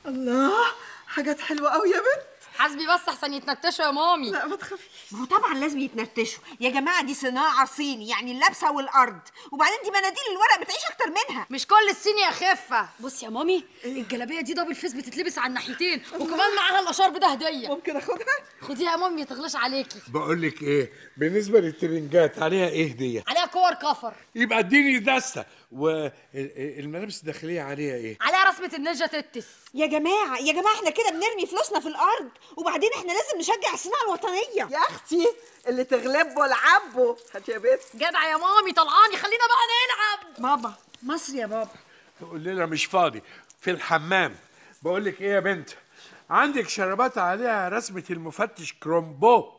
الله حاجات حلوه قوي يا بنت حاسبي بس احسن يتنتشوا يا مامي لا ما تخافيش ما هو طبعا لازم يتنتشوا يا جماعه دي صناعه صيني يعني اللبسه والارض وبعدين دي مناديل الورق بتعيش اكتر منها مش كل الصين يا خفه بصي يا مامي الجلابيه دي دبل فيس بتتلبس على الناحيتين وكمان معاها الاشارب ده هديه ممكن اخدها خديها يا مامي تغلش عليكي بقول لك ايه بالنسبه للترنجات عليها ايه هديه عليها كور كفر يبقى اديني دسته والملابس الداخليه عليها ايه عليها رسمه النينجا تتس يا جماعه يا جماعه احنا كده بنرمي فلوسنا في الارض وبعدين احنا لازم نشجع الصناعه الوطنيه يا اختي اللي تغلبوا العبوا هات يا بنت جدع يا مامي طلعاني خلينا بقى نلعب بابا مصر يا بابا تقول لنا مش فاضي في الحمام بقول لك ايه يا بنت عندك شرابات عليها رسمه المفتش كرومبو